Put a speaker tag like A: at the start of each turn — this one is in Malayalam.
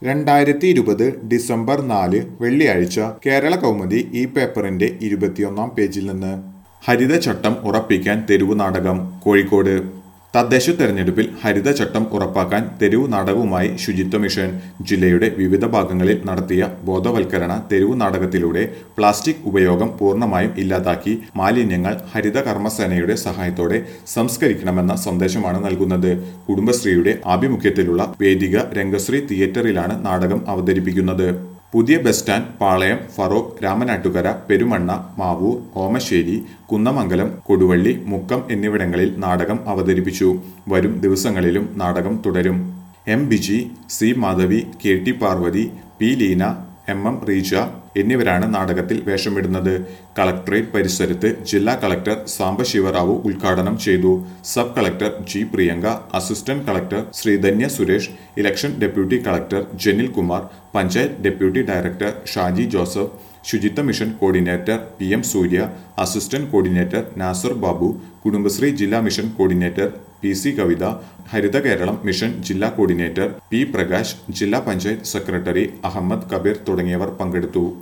A: രണ്ടായിരത്തി ഇരുപത് ഡിസംബർ നാല് വെള്ളിയാഴ്ച കേരള കൗമുദി ഈ പേപ്പറിന്റെ ഇരുപത്തിയൊന്നാം പേജിൽ നിന്ന് ഹരിതചട്ടം ഉറപ്പിക്കാൻ തെരുവു നാടകം കോഴിക്കോട് തദ്ദേശ തെരഞ്ഞെടുപ്പിൽ ഹരിതചട്ടം ഉറപ്പാക്കാൻ തെരുവു നാടകവുമായി ശുചിത്വ മിഷൻ ജില്ലയുടെ വിവിധ ഭാഗങ്ങളിൽ നടത്തിയ ബോധവൽക്കരണ തെരുവു നാടകത്തിലൂടെ പ്ലാസ്റ്റിക് ഉപയോഗം പൂർണ്ണമായും ഇല്ലാതാക്കി മാലിന്യങ്ങൾ ഹരിത കർമ്മസേനയുടെ സഹായത്തോടെ സംസ്കരിക്കണമെന്ന സന്ദേശമാണ് നൽകുന്നത് കുടുംബശ്രീയുടെ ആഭിമുഖ്യത്തിലുള്ള വേദിക രംഗശ്രീ തിയേറ്ററിലാണ് നാടകം അവതരിപ്പിക്കുന്നത് പുതിയ ബസ് സ്റ്റാൻഡ് പാളയം ഫറോക്ക് രാമനാട്ടുകര പെരുമണ്ണ മാവൂർ ഓമശ്ശേരി കുന്നമംഗലം കൊടുവള്ളി മുക്കം എന്നിവിടങ്ങളിൽ നാടകം അവതരിപ്പിച്ചു വരും ദിവസങ്ങളിലും നാടകം തുടരും M Biji C Madhavi K T Parvathi P Leena M M Reeja എന്നിവരാണ് നാടകത്തിൽ വേഷമിടുന്നത് കളക്ടറേറ്റ് പരിസരത്ത് ജില്ലാ കളക്ടർ സാംബശിവറാവു ഉദ്ഘാടനം ചെയ്തു sub collector G Priyanka assistant collector Sreedhanya Suresh election deputy collector Janil Kumar panchayat deputy director Shaji Joseph ശുചിത്വ mission coordinator P M Surya assistant coordinator Nasar Babu Kudumbashree ജില്ലാ mission coordinator P C Kavitha Haritha Keralam mission ജില്ലാ കോർഡിനേറ്റർ പി പ്രകാശ് ജില്ലാ പഞ്ചായത്ത് സെക്രട്ടറി അഹമ്മദ് കബീർ തുടങ്ങിയവർ പങ്കെടുത്തു